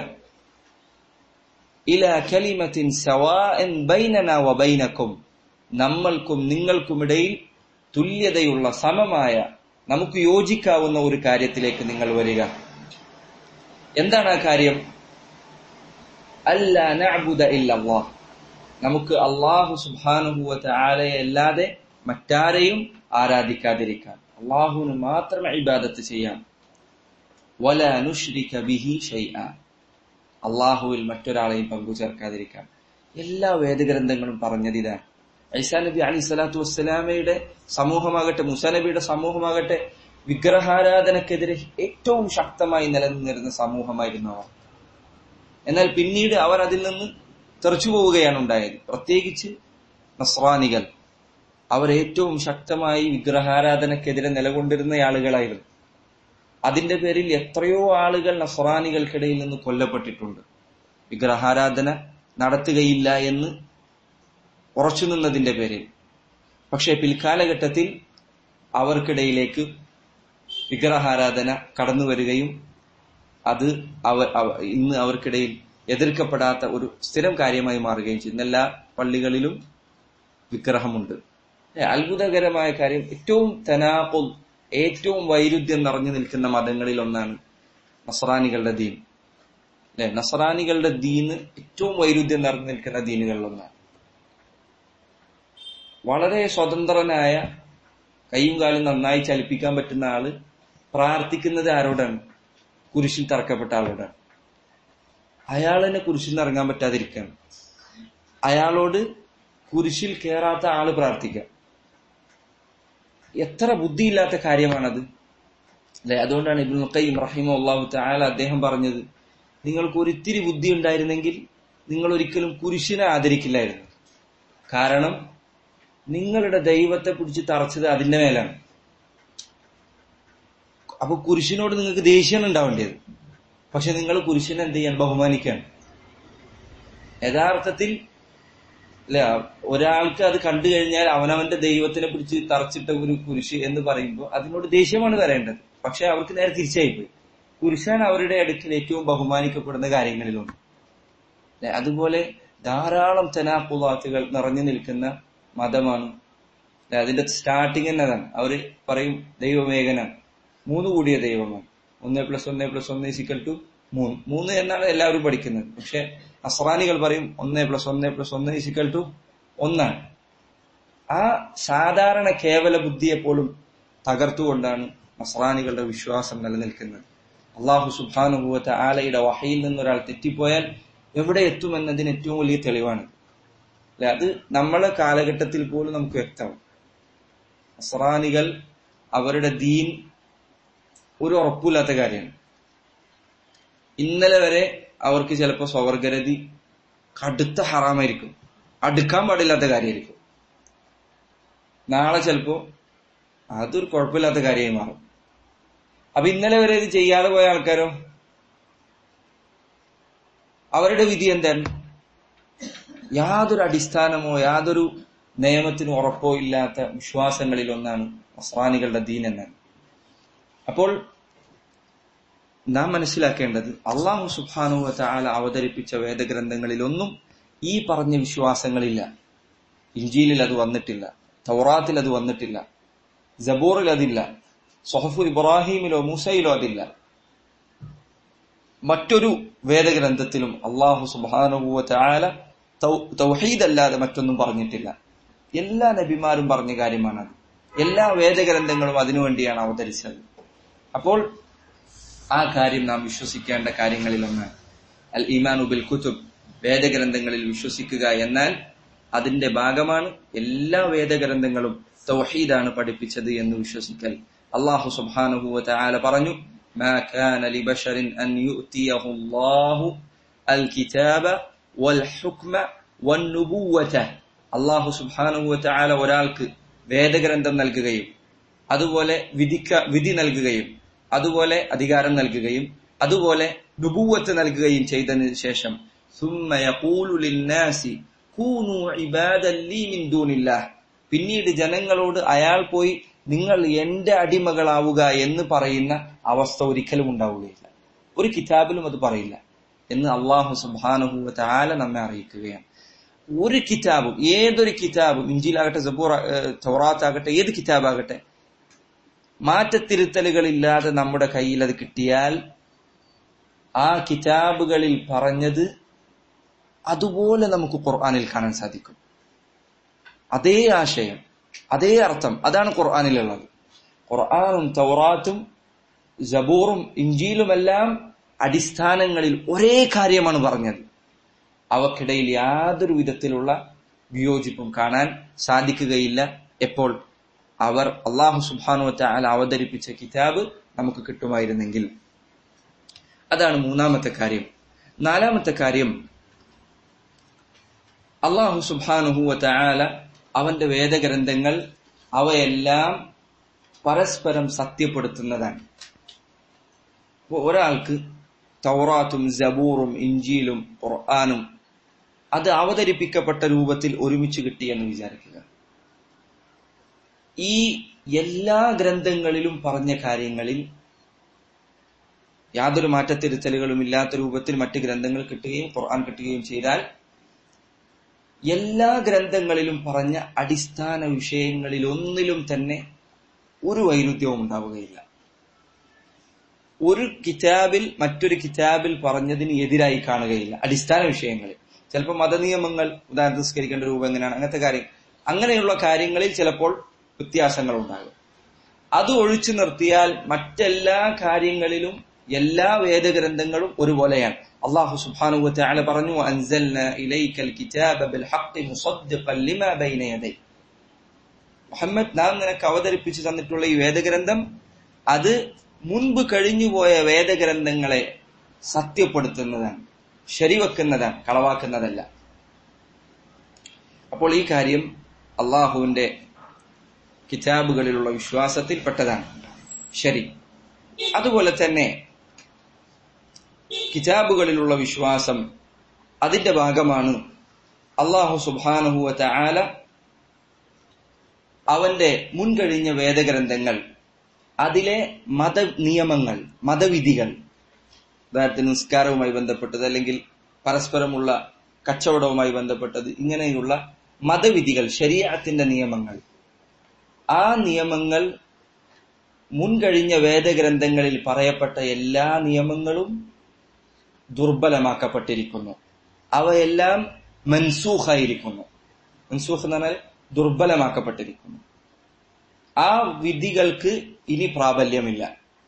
ഇല കലിമത്തിൻ സവാഅൻ ബൈനന വബൈനക്കും നമ്മൾക്കും നിങ്ങൾക്കുമിടയിൽ തുല്യതയുള്ള സമമായ നമുക്ക് യോജിക്കാവുന്ന ഒരു കാര്യത്തിലേക്ക് നിങ്ങൾ വരിക എന്താണ് ആ കാര്യം അല്ല നഅബുദ ഇല്ലല്ലാഹ് നമുക്ക് അള്ളാഹു സുബാനുഭൂവത്ത ആലയെ അല്ലാതെ മറ്റാരെയും ആരാധിക്കാതിരിക്കാൻ അള്ളാഹുവിന് മാത്രം ഇബാദത്ത് ചെയ്യാം വല നുഷ്രിക ബിഹി ഷൈഅ അള്ളാഹുവിൽ മറ്റൊരാളെയും പങ്കു ചേർക്കാതിരിക്കാൻ എല്ലാ വേദഗ്രന്ഥങ്ങളും പറഞ്ഞത് ഇതാണ് ഐസാ നബി അലി സ്വലാത്തു വസ്സലാമയുടെ സമൂഹമാകട്ടെ മുസാ നബിയുടെ സമൂഹമാകട്ടെ വിഗ്രഹാരാധനക്കെതിരെ ഏറ്റവും ശക്തമായി നിലനിന്നിരുന്ന സമൂഹമായിരുന്നു അവർ എന്നാൽ പിന്നീട് അവർ അതിൽ നിന്ന് തെറിച്ചു പോവുകയാണ് ഉണ്ടായത് പ്രത്യേകിച്ച് നസ്രാനികൾ അവർ ഏറ്റവും ശക്തമായി വിഗ്രഹാരാധനക്കെതിരെ നിലകൊണ്ടിരുന്ന ആളുകളായിരുന്നു അതിന്റെ പേരിൽ എത്രയോ ആളുകൾ നസ്രാനികൾക്കിടയിൽ നിന്ന് കൊല്ലപ്പെട്ടിട്ടുണ്ട് വിഗ്രഹാരാധന നടത്തുകയില്ല എന്ന് ഉറച്ചു നിന്നതിന്റെ പേരിൽ പക്ഷെ പിൽക്കാലഘട്ടത്തിൽ അവർക്കിടയിലേക്ക് വിഗ്രഹാരാധന കടന്നു വരികയും അത് അവർ ഇന്ന് അവർക്കിടയിൽ എതിർക്കപ്പെടാത്ത ഒരു സ്ഥിരം കാര്യമായി മാറുകയും ചെയ്തു എല്ലാ പള്ളികളിലും വിഗ്രഹമുണ്ട് അത്ഭുതകരമായ കാര്യം ഏറ്റവും തനാഖുൽ ഏറ്റവും വൈരുദ്ധ്യം നിറഞ്ഞു നിൽക്കുന്ന മതങ്ങളിൽ ഒന്നാണ് നസറാനികളുടെ ദീൻ അല്ലെ നസറാനികളുടെ ദീന് ഏറ്റവും വൈരുദ്ധ്യം നിറഞ്ഞു നിൽക്കുന്ന ദീനുകളിൽ ഒന്നാണ് വളരെ സ്വതന്ത്രനായ കൈയും കാലും നന്നായി ചലിപ്പിക്കാൻ പറ്റുന്ന ആള് പ്രാർത്ഥിക്കുന്നത് ആരോടാണ് കുരിശിൽ തറക്കപ്പെട്ട ആളോടാണ് അയാളിനെ കുരിശിൽ നിന്ന് ഇറങ്ങാൻ പറ്റാതിരിക്കുകയാണ് അയാളോട് കുരിശിൽ കയറാത്ത ആള് പ്രാർത്ഥിക്കാം എത്ര ബുദ്ധിയില്ലാത്ത കാര്യമാണത് അല്ലെ അതുകൊണ്ടാണ് ഇബ്നു ഖയ്യിം റഹിമ അള്ളാഹു താല അദ്ദേഹം പറഞ്ഞത് നിങ്ങൾക്ക് ഒരിത്തിരി ബുദ്ധി ഉണ്ടായിരുന്നെങ്കിൽ നിങ്ങൾ ഒരിക്കലും കുരിശിനെ ആദരിക്കില്ലായിരുന്നു കാരണം നിങ്ങളുടെ ദൈവത്തെ പിടിച്ച് തറച്ചത് അതിന്റെ മേലാണ് അപ്പൊ കുരിശിനോട് നിങ്ങൾക്ക് ദേഷ്യമാണ് ഉണ്ടാവേണ്ടത് പക്ഷെ നിങ്ങൾ കുരിശിനെ എന്ത് ചെയ്യാൻ ബഹുമാനിക്കാണ് യഥാർത്ഥത്തിൽ അല്ല ഒരാൾക്ക് അത് കണ്ടു കഴിഞ്ഞാൽ അവനവന്റെ ദൈവത്തിനെ പിടിച്ച് തറച്ചിട്ട ഒരു കുരിശ് എന്ന് പറയുമ്പോൾ അതിനോട് ദേഷ്യമാണ് വരേണ്ടത് പക്ഷെ അവർക്ക് നേരെ തിരിച്ചായി പോയി കുരിശാൻ അവരുടെ അടുക്കൽ ഏറ്റവും ബഹുമാനിക്കപ്പെടുന്ന കാര്യങ്ങളിലൊന്ന് അല്ലെ അതുപോലെ ധാരാളം തനാപ്പുവാത്തുകൾ നിറഞ്ഞു നിൽക്കുന്ന മതമാണ് അല്ലെ അതിന്റെ സ്റ്റാർട്ടിങ് എന്നതാണ് അവര് പറയും ദൈവമേകനാണ് മൂന്ന് കൂടിയ ദൈവമാണ് ഒന്ന് പ്ലസ് ഒന്ന് പ്ലസ് ഒന്ന് ഇസിക്കൽ ടു മൂന്ന് മൂന്ന് എന്നാണ് എല്ലാവരും പഠിക്കുന്നത് പക്ഷെ അസ്രാനികൾ പറയും ഒന്ന് പ്ലസ് ഒന്ന് പ്ലസ് ഒന്ന് ഇസിക്കൽ ടു ഒന്നാണ് ആ സാധാരണ കേവല ബുദ്ധിയെ പോലും തകർത്തുകൊണ്ടാണ് നസ്രാനികളുടെ വിശ്വാസം നിലനിൽക്കുന്നത് അള്ളാഹു സുബാനുഭവത്തെ ആലയുടെ വഹയിൽ നിന്ന് ഒരാൾ തെറ്റിപ്പോയാൽ എവിടെ എത്തുമെന്നതിന് ഏറ്റവും വലിയ തെളിവാണ് അല്ലെ അത് നമ്മളെ കാലഘട്ടത്തിൽ പോലും നമുക്ക് വ്യക്തമാവും നസ്രാനികൾ അവരുടെ ദീൻ ഒരു ഉറപ്പില്ലാത്ത കാര്യമാണ് ഇന്നലെ വരെ അവർക്ക് ചിലപ്പോൾ സ്വവർഗരതി കടുത്ത ഹറാമായിരിക്കും അടുക്കാൻ പാടില്ലാത്ത കാര്യമായിരിക്കും നാളെ ചിലപ്പോ അതൊരു കുഴപ്പമില്ലാത്ത കാര്യമായി മാറും അപ്പൊ ഇന്നലെ വരെ ഇത് ചെയ്യാതെ പോയ ആൾക്കാരോ അവരുടെ വിധി എന്താണ് യാതൊരു അടിസ്ഥാനമോ യാതൊരു നിയമത്തിനും ഉറപ്പോ ഇല്ലാത്ത വിശ്വാസങ്ങളിൽ ഒന്നാണ് അസ്രാനികളുടെ ദീൻ എന്നാണ് അപ്പോൾ നാം മനസ്സിലാക്കേണ്ടത് അള്ളാഹു സുബാനുവ ആല അവതരിപ്പിച്ച വേദഗ്രന്ഥങ്ങളിലൊന്നും ഈ പറഞ്ഞ വിശ്വാസങ്ങളില്ല ഇഞ്ചിയിലിൽ അത് വന്നിട്ടില്ല തൗറാത്തിൽ അത് വന്നിട്ടില്ല ജബൂറിൽ അതില്ല സൊഹഫു ഇബ്രാഹിമിലോ മൂസയിലോ അതില്ല മറ്റൊരു വേദഗ്രന്ഥത്തിലും അള്ളാഹു സുബാനുഭൂവ ആല തൗഹീദ് അല്ലാതെ മറ്റൊന്നും പറഞ്ഞിട്ടില്ല എല്ലാ നബിമാരും പറഞ്ഞ കാര്യമാണത് എല്ലാ വേദഗ്രന്ഥങ്ങളും അതിനുവേണ്ടിയാണ് അവതരിച്ചത് അപ്പോൾ ആ കാര്യം നാം വിശ്വസിക്കേണ്ട കാര്യങ്ങളിലൊന്നാണ് അൽ ഇമാൻ ഉബിൽ കുത്തുബ് വേദഗ്രന്ഥങ്ങളിൽ വിശ്വസിക്കുക എന്നാൽ അതിന്റെ ഭാഗമാണ് എല്ലാ വേദഗ്രന്ഥങ്ങളും തൗഹീദാണ് പഠിപ്പിച്ചത് എന്ന് വിശ്വസിക്കൽ അള്ളാഹു സുബ്ഹാനഹു തആല പറഞ്ഞു ما كان لبشر أن يؤتيه الله الكتاب والحكم والنبوة അള്ളാഹു സുബ്ഹാനഹു തആല ഒരാൾക്ക് വേദഗ്രന്ഥം നൽകുകയും അതുപോലെ വിധിക്ക വിധി നൽകുകയും അതുപോലെ അധികാരം നൽകുകയും അതുപോലെ നുബൂവത്ത് നൽകുകയും ചെയ്തതിനു ശേഷം ثم يقول للناس كونوا عبادا لي من دون الله പിന്നീട് ജനങ്ങളോട് അയാൾ പോയി നിങ്ങൾ എന്റെ അടിമകളാവുക എന്ന് പറയുന്ന അവസ്ഥ ഒരിക്കലും ഉണ്ടാവുകയില്ല ഒരു കിതാബിലും അത് പറയില്ല എന്ന് അള്ളാഹു സുബാനുഭൂവ താല നമ്മെ അറിയിക്കുകയാണ് ഒരു കിതാബും ഏതൊരു കിതാബും ഇഞ്ചിയിലാകട്ടെ സബൂർ തൗറാത്താകട്ടെ ഏത് കിതാബാകട്ടെ മാറ്റത്തിരുത്തലുകളില്ലാതെ നമ്മുടെ കയ്യിൽ അത് കിട്ടിയാൽ ആ കിതാബുകളിൽ പറഞ്ഞത് അതുപോലെ നമുക്ക് ഖുർആാനിൽ കാണാൻ സാധിക്കും അതേ ആശയം അതേ അർത്ഥം അതാണ് ഖുർആാനിലുള്ളത് ഖുർആാനും തൗറാത്തും ജബൂറും ഇഞ്ചിയിലുമെല്ലാം അടിസ്ഥാനങ്ങളിൽ ഒരേ കാര്യമാണ് പറഞ്ഞത് അവക്കിടയിൽ യാതൊരു വിധത്തിലുള്ള വിയോജിപ്പും കാണാൻ സാധിക്കുകയില്ല എപ്പോൾ അവർ അള്ളാഹു സുബാനുവറ്റ അല അവതരിപ്പിച്ച കിതാബ് നമുക്ക് കിട്ടുമായിരുന്നെങ്കിൽ അതാണ് മൂന്നാമത്തെ കാര്യം നാലാമത്തെ കാര്യം അള്ളാഹു സുബാനുഹുവറ്റ ആല അവന്റെ വേദഗ്രന്ഥങ്ങൾ അവയെല്ലാം പരസ്പരം സത്യപ്പെടുത്തുന്നതാണ് അപ്പോൾ ഒരാൾക്ക് തൗറാത്തും ജബൂറും ഇഞ്ചിയിലും ഖുർആാനും അത് അവതരിപ്പിക്കപ്പെട്ട രൂപത്തിൽ ഒരുമിച്ച് കിട്ടിയെന്ന് വിചാരിക്കുക ഈ എല്ലാ ഗ്രന്ഥങ്ങളിലും പറഞ്ഞ കാര്യങ്ങളിൽ യാതൊരു മാറ്റത്തിരുത്തലുകളും ഇല്ലാത്ത രൂപത്തിൽ മറ്റ് ഗ്രന്ഥങ്ങൾ കിട്ടുകയും ഖുർആൻ കിട്ടുകയും ചെയ്താൽ എല്ലാ ഗ്രന്ഥങ്ങളിലും പറഞ്ഞ അടിസ്ഥാന വിഷയങ്ങളിൽ ഒന്നിലും തന്നെ ഒരു വൈരുദ്ധ്യവും ഉണ്ടാവുകയില്ല ഒരു കിതാബിൽ മറ്റൊരു കിതാബിൽ പറഞ്ഞതിന് എതിരായി കാണുകയില്ല അടിസ്ഥാന വിഷയങ്ങളിൽ ചിലപ്പോൾ മതനിയമങ്ങൾ ഉദാഹരണം നിസ്കരിക്കേണ്ട രൂപം എങ്ങനെയാണ് അങ്ങനത്തെ കാര്യം അങ്ങനെയുള്ള കാര്യങ്ങളിൽ ചിലപ്പോൾ വ്യത്യാസങ്ങൾ ഉണ്ടാകും അത് ഒഴിച്ചു നിർത്തിയാൽ മറ്റെല്ലാ കാര്യങ്ങളിലും എല്ലാ വേദഗ്രന്ഥങ്ങളും ഒരുപോലെയാണ് അള്ളാഹു സുബ്ഹാനഹു വതആല പറഞ്ഞു അൻസൽന ഇലൈക്കൽ കിതാബ ബിൽ ഹഖ് മുസദ്ദിഖൻ ലിമാ ബൈന യദൈ മുഹമ്മദ് നാം നിനക്ക് അവതരിപ്പിച്ചു തന്നിട്ടുള്ള ഈ വേദഗ്രന്ഥം അത് മുൻപ് കഴിഞ്ഞുപോയ വേദഗ്രന്ഥങ്ങളെ സത്യപ്പെടുത്തുന്നതാണ് ശരിവെക്കുന്നതാണ് കളവാക്കുന്നതല്ല അപ്പോൾ ഈ കാര്യം അള്ളാഹുവിന്റെ കിതാബുകളിലുള്ള വിശ്വാസത്തിൽപ്പെട്ടതാണ് ശരി അതുപോലെ തന്നെ കിതാബുകളിലുള്ള വിശ്വാസം അതിന്റെ ഭാഗമാണ് അള്ളാഹു സുബാനഹുവ ആല അവന്റെ മുൻകഴിഞ്ഞ വേദഗ്രന്ഥങ്ങൾ അതിലെ മത നിയമങ്ങൾ മതവിധികൾ ഉദാഹരണത്തിന് നിസ്കാരവുമായി ബന്ധപ്പെട്ടത് അല്ലെങ്കിൽ പരസ്പരമുള്ള കച്ചവടവുമായി ബന്ധപ്പെട്ടത് ഇങ്ങനെയുള്ള മതവിധികൾ ശരീരത്തിന്റെ നിയമങ്ങൾ ആ നിയമങ്ങൾ മുൻകഴിഞ്ഞ വേദഗ്രന്ഥങ്ങളിൽ പറയപ്പെട്ട എല്ലാ നിയമങ്ങളും ദുർബലമാക്കപ്പെട്ടിരിക്കുന്നു അവയെല്ലാം മൻസൂഖായിരിക്കുന്നു മൻസൂഖ് എന്ന് പറഞ്ഞാൽ ദുർബലമാക്കപ്പെട്ടിരിക്കുന്നു ആ വിധികൾക്ക് ഇനി പ്രാബല്യമില്ല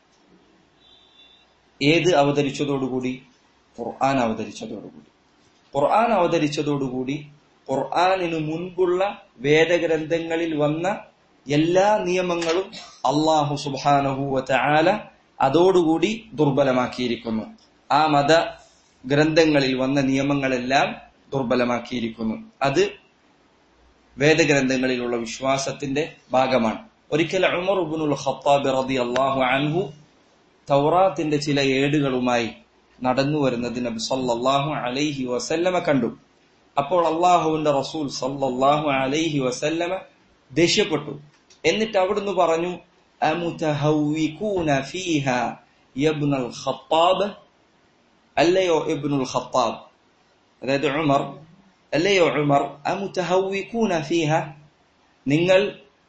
ഏത് അവതരിച്ചതോടുകൂടി ഖുർആൻ അവതരിച്ചതോടുകൂടി ഖുർആൻ അവതരിച്ചതോടുകൂടി ഖുർആനിനു മുൻപുള്ള വേദഗ്രന്ഥങ്ങളിൽ വന്ന എല്ലാ നിയമങ്ങളും അള്ളാഹു സുബാനഹുവ ആല അതോടുകൂടി ദുർബലമാക്കിയിരിക്കുന്നു ആ മത ഗ്രന്ഥങ്ങളിൽ വന്ന നിയമങ്ങളെല്ലാം ദുർബലമാക്കിയിരിക്കുന്നു അത് വേദഗ്രന്ഥങ്ങളിലുള്ള വിശ്വാസത്തിന്റെ ഭാഗമാണ് ഒരിക്കൽ ഉമർ ഉബിനുൽ ഖത്താബ് റതി അള്ളാഹു അൻഹു തൗറാത്തിന്റെ ചില ഏടുകളുമായി നടന്നു വരുന്നത് നബി സല്ലല്ലാഹു അലൈഹി വസല്ലമ കണ്ടു അപ്പോൾ അള്ളാഹുവിന്റെ റസൂൽ സല്ലല്ലാഹു അലൈഹി വസല്ലമ ദേഷ്യപ്പെട്ടു എന്നിട്ട് അവിടുന്ന് പറഞ്ഞു അമുതഹവ്വികൂന ഫീഹ യബ്നുൽ ഖത്താബ് അല്ലയോ ഇബ്നുൽ ഖത്താബ് അതായത് ഉമർ അല്ലയോ ഉമർ അമുതഹവ്വികൂന ഫീഹ നിങ്ങൾ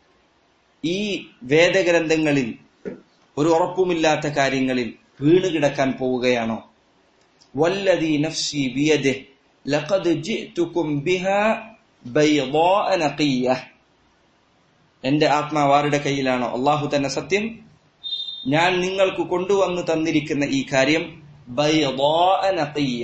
ഈ വേദഗ്രന്ഥങ്ങളിൽ ഒരു ഉറപ്പുമില്ലാത്ത കാര്യങ്ങളിൽ വീണ് കിടക്കാൻ പോവുകയാണോ വല്ലദി നഫ്സി ബിയദിഹ് ലഖദ് ജിഅ്തുകും ബിഹാ ബൈദാഅ നഖിയ്യ എന്റെ ആത്മാവാരുടെ കയ്യിലാണോ അള്ളാഹു തന്നെ സത്യം ഞാൻ നിങ്ങൾക്ക് കൊണ്ടുവന്നു തന്നിരിക്കുന്ന ഈ കാര്യം ബൈദാഅ നഖിയ്യ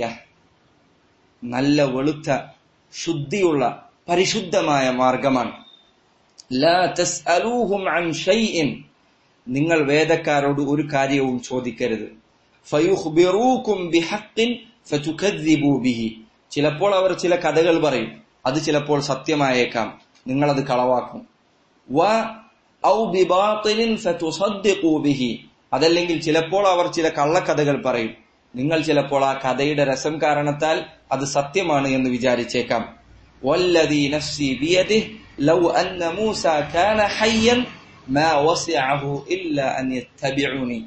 നല്ല വെളുത്ത ശുദ്ധിയുള്ള പരിശുദ്ധമായ മാർഗമാണ് ലാ തസ്അലൂഹും അൻ ഷൈഇൻ നിങ്ങൾ വേദക്കാരോട് ഒരു കാര്യവും ചോദിക്കരുത് ഫയുഖ്ബിറൂകും ബിഹഖ്ഖിൻ ഫതുകദ്ദിബൂ ബിഹി ചിലപ്പോൾ അവർ ചില കഥകൾ പറയും അത് ചിലപ്പോൾ സത്യമായേക്കാം നിങ്ങൾ അത് കളവാക്കും വ ഔ ബിബാത്തിലിൻ ഫതുസദ്ദിഖൂ ബിഹി അതല്ലെങ്കിൽ ചിലപ്പോൾ അവർ ചില കള്ളക്കഥകൾ പറയും നിങ്ങൾ ചിലപ്പോൾ ആ കഥയുടെ രസം കാരണത്താൽ അത് സത്യമാണ് എന്ന് വിചാരിച്ചേക്കാം വല്ലദീ നഫ്സി ബിയദിഹ് ലൗ അന്ന മൂസ കാന ഹയ്യൻ ما وسعه إلا أن يتبعني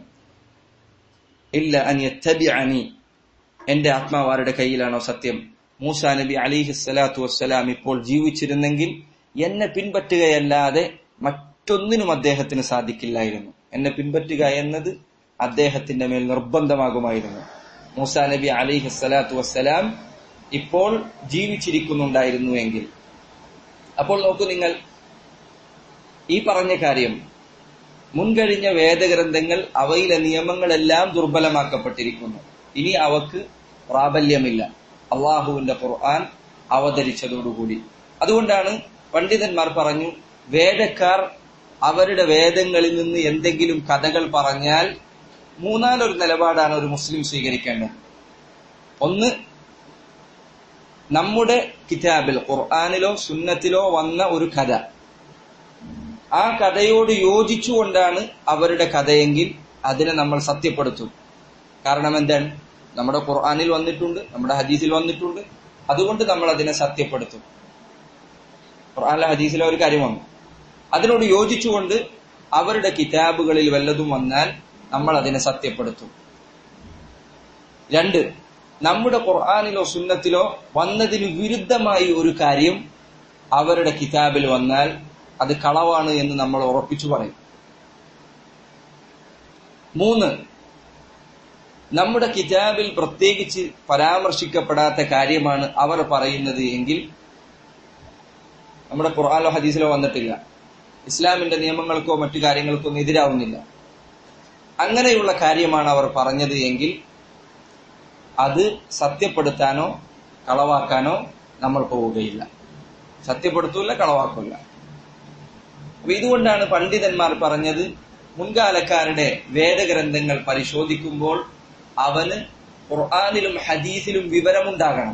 إلا أن يتبعني എന്റെ ആത്മാവ് ആരുടെ കയ്യിലാണോ സത്യം മൂസ നബി അലിഹി സ്വലാത്തു വസ്സലാം ഇപ്പോൾ ജീവിച്ചിരുന്നെങ്കിൽ എന്നെ പിൻപറ്റുകയല്ലാതെ മറ്റൊന്നിനും അദ്ദേഹത്തിന് സാധിക്കില്ലായിരുന്നു എന്നെ പിൻപറ്റുക എന്നത് അദ്ദേഹത്തിന്റെ മേൽ നിർബന്ധമാകുമായിരുന്നു മൂസ നബി അലിഹി സ്വലാത്തു വസ്സലാം ഇപ്പോൾ ജീവിച്ചിരിക്കുന്നുണ്ടായിരുന്നു എങ്കിൽ അപ്പോൾ നോക്കൂ നിങ്ങൾ ഈ പറഞ്ഞ കാര്യം മുൻകഴിഞ്ഞ വേദഗ്രന്ഥങ്ങൾ അവയിലെ നിയമങ്ങളെല്ലാം ദുർബലമാക്കപ്പെട്ടിരിക്കുന്നു ഇനി അവക്ക് പ്രാബല്യമില്ല അള്ളാഹുവിന്റെ ഖുർആൻ അവതരിച്ചതോടുകൂടി അതുകൊണ്ടാണ് പണ്ഡിതന്മാർ പറഞ്ഞു വേദക്കാർ അവരുടെ വേദങ്ങളിൽ നിന്ന് എന്തെങ്കിലും കഥകൾ പറഞ്ഞാൽ മൂന്നാലൊരു നിലപാടാണ് ഒരു മുസ്ലിം സ്വീകരിക്കേണ്ടത് ഒന്ന് നമ്മുടെ കിതാബിൽ ഖുർആാനിലോ സുന്നത്തിലോ വന്ന ഒരു കഥ ആ കഥയോട് യോജിച്ചുകൊണ്ടാണ് അവരുടെ കഥയെങ്കിൽ അതിനെ നമ്മൾ സത്യപ്പെടുത്തും കാരണം എന്താണ് നമ്മുടെ ഖുർആാനിൽ വന്നിട്ടുണ്ട് നമ്മുടെ ഹദീസിൽ വന്നിട്ടുണ്ട് അതുകൊണ്ട് നമ്മൾ അതിനെ സത്യപ്പെടുത്തും ഖുർആാനിലെ ഹദീസിലെ ഒരു കാര്യം വന്നു അതിനോട് യോജിച്ചുകൊണ്ട് അവരുടെ കിതാബുകളിൽ വല്ലതും വന്നാൽ നമ്മൾ അതിനെ സത്യപ്പെടുത്തും രണ്ട് നമ്മുടെ ഖുർആാനിലോ സുന്നത്തിലോ വന്നതിന് വിരുദ്ധമായി ഒരു കാര്യം അവരുടെ കിതാബിൽ വന്നാൽ അത് കളവാണ് എന്ന് നമ്മൾ ഉറപ്പിച്ചു പറയും മൂന്ന് നമ്മുടെ കിതാബിൽ പ്രത്യേകിച്ച് പരാമർശിക്കപ്പെടാത്ത കാര്യമാണ് അവർ പറയുന്നത് എങ്കിൽ നമ്മുടെ ഖുർആാനോ ഹദീസിലോ വന്നിട്ടില്ല ഇസ്ലാമിന്റെ നിയമങ്ങൾക്കോ മറ്റു കാര്യങ്ങൾക്കോ എതിരാവുന്നില്ല അങ്ങനെയുള്ള കാര്യമാണ് അവർ പറഞ്ഞത് എങ്കിൽ അത് സത്യപ്പെടുത്താനോ കളവാക്കാനോ നമ്മൾ പോവുകയില്ല സത്യപ്പെടുത്തൂല കളവാക്കൂല അപ്പൊ ഇതുകൊണ്ടാണ് പണ്ഡിതന്മാർ പറഞ്ഞത് മുൻകാലക്കാരുടെ വേദഗ്രന്ഥങ്ങൾ പരിശോധിക്കുമ്പോൾ അവന് ഖുർആാനിലും ഹദീസിലും വിവരമുണ്ടാകണം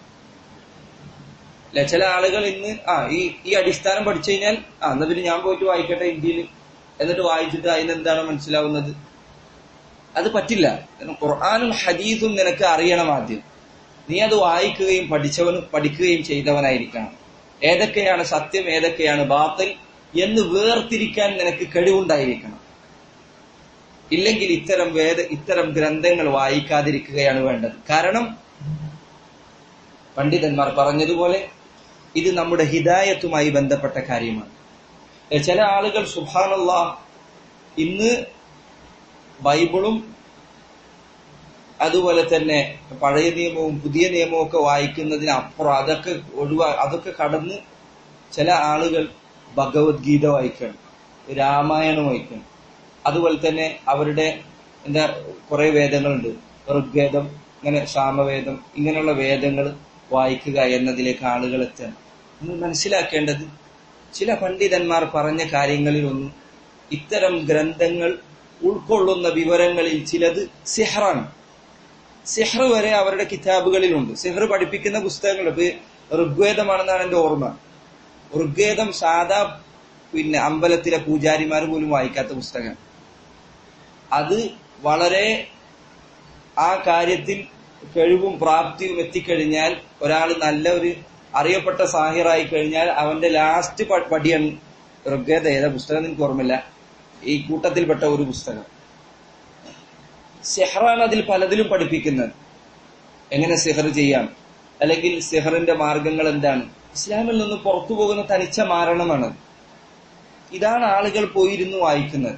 അല്ലെ ചില ആളുകൾ ഇന്ന് ആ ഈ ഈ അടിസ്ഥാനം പഠിച്ചു കഴിഞ്ഞാൽ ആ എന്നാ പിന്നെ ഞാൻ പോയിട്ട് വായിക്കട്ടെ ഇന്ത്യയിൽ എന്നിട്ട് വായിച്ചിട്ട് അതിനെന്താണ് മനസ്സിലാവുന്നത് അത് പറ്റില്ല കാരണം ഖുർആാനും ഹദീസും നിനക്ക് അറിയണം ആദ്യം നീ അത് വായിക്കുകയും പഠിച്ചവനും പഠിക്കുകയും ചെയ്തവനായിരിക്കണം ഏതൊക്കെയാണ് സത്യം ഏതൊക്കെയാണ് ബാത്തിൽ എന്ന് വേർതിരിക്കാൻ നിനക്ക് കഴിവുണ്ടായിരിക്കണം ഇല്ലെങ്കിൽ ഇത്തരം വേദ ഇത്തരം ഗ്രന്ഥങ്ങൾ വായിക്കാതിരിക്കുകയാണ് വേണ്ടത് കാരണം പണ്ഡിതന്മാർ പറഞ്ഞതുപോലെ ഇത് നമ്മുടെ ഹിദായത്തുമായി ബന്ധപ്പെട്ട കാര്യമാണ് ചില ആളുകൾ സുഭാനുള്ള ഇന്ന് ബൈബിളും അതുപോലെ തന്നെ പഴയ നിയമവും പുതിയ നിയമവും ഒക്കെ വായിക്കുന്നതിന് അപ്പുറം അതൊക്കെ ഒഴിവാ അതൊക്കെ കടന്ന് ചില ആളുകൾ ഭഗവത്ഗീത വായിക്കണം രാമായണം വായിക്കണം അതുപോലെ തന്നെ അവരുടെ എന്താ കുറെ വേദങ്ങളുണ്ട് ഋഗ്വേദം ഇങ്ങനെ സാമവേദം ഇങ്ങനെയുള്ള വേദങ്ങൾ വായിക്കുക എന്നതിലേക്ക് ആളുകൾ എത്തണം നമ്മൾ മനസ്സിലാക്കേണ്ടത് ചില പണ്ഡിതന്മാർ പറഞ്ഞ കാര്യങ്ങളിലൊന്നും ഇത്തരം ഗ്രന്ഥങ്ങൾ ഉൾക്കൊള്ളുന്ന വിവരങ്ങളിൽ ചിലത് സിഹറാണ് സിഹർ വരെ അവരുടെ കിതാബുകളിലുണ്ട് സിഹർ പഠിപ്പിക്കുന്ന പുസ്തകങ്ങൾ ഇപ്പൊ ഋഗ്വേദമാണെന്നാണ് എന്റെ ഓർമ്മ ഋഗ്വേദം സാധാ പിന്നെ അമ്പലത്തിലെ പൂജാരിമാർ പോലും വായിക്കാത്ത പുസ്തകമാണ് അത് വളരെ ആ കാര്യത്തിൽ കഴിവും പ്രാപ്തിയും എത്തിക്കഴിഞ്ഞാൽ ഒരാൾ നല്ല ഒരു അറിയപ്പെട്ട സാഹിറായി കഴിഞ്ഞാൽ അവന്റെ ലാസ്റ്റ് പടിയാണ് ഋഗ്വേദ ഏതാ പുസ്തകം എനിക്ക് ഓർമ്മയില്ല ഈ കൂട്ടത്തിൽപ്പെട്ട ഒരു പുസ്തകം സെഹറാണ് അതിൽ പലതിലും പഠിപ്പിക്കുന്നത് എങ്ങനെ സെഹർ ചെയ്യാം അല്ലെങ്കിൽ സെഹറിന്റെ മാർഗങ്ങൾ എന്താണ് ഇസ്ലാമിൽ നിന്ന് പുറത്തു പോകുന്ന തനിച്ച മാരണമാണ് ഇതാണ് ആളുകൾ പോയിരുന്നു വായിക്കുന്നത്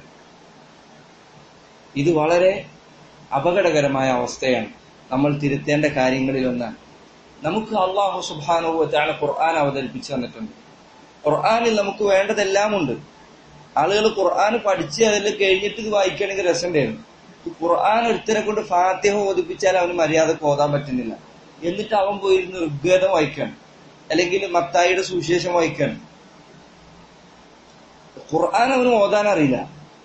ഇത് വളരെ അപകടകരമായ അവസ്ഥയാണ് നമ്മൾ തിരുത്തേണ്ട കാര്യങ്ങളിൽ ഒന്നാണ് നമുക്ക് അള്ളാഹു സുബാനുഭവത്താണ് ഖുർആൻ അവതരിപ്പിച്ചു തന്നിട്ടുണ്ട് ഖുർആനിൽ നമുക്ക് വേണ്ടതെല്ലാം ഉണ്ട് ആളുകൾ ഖുർആൻ പഠിച്ച് അതിൽ കഴിഞ്ഞിട്ട് ഇത് വായിക്കണമെങ്കിൽ രസമുണ്ടായിരുന്നു ഖുർആൻ ഒരുത്തരെ കൊണ്ട് ഫാത്തിഹ ഓദിപ്പിച്ചാൽ അവന് മര്യാദക്ക് ഓതാൻ പറ്റുന്നില്ല എന്നിട്ട് അവൻ പോയിരുന്ന് ഋഗ്വേദം വായിക്കണം അല്ലെങ്കിൽ മത്തായിയുടെ സുവിശേഷം വായിക്കണം ഖുർആൻ അവന് ഓതാൻ അറിയില്ല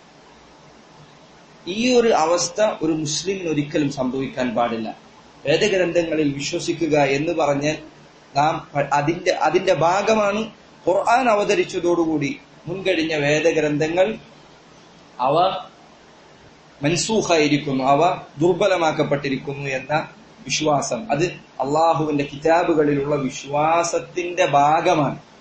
ഈ ഒരു അവസ്ഥ ഒരു മുസ്ലിമിന് ഒരിക്കലും സംഭവിക്കാൻ പാടില്ല വേദഗ്രന്ഥങ്ങളിൽ വിശ്വസിക്കുക എന്ന് പറഞ്ഞാൽ നാം അതിന്റെ അതിന്റെ ഭാഗമാണ് ഖുർആൻ അവതരിച്ചതോടുകൂടി മുൻകഴിഞ്ഞ വേദഗ്രന്ഥങ്ങൾ അവ മൻസൂഖായിരിക്കുന്നു അവ ദുർബലമാക്കപ്പെട്ടിരിക്കുന്നു എന്ന വിശ്വാസം അത് അള്ളാഹുവിന്റെ കിതാബുകളിലുള്ള വിശ്വാസത്തിന്റെ ഭാഗമാണ്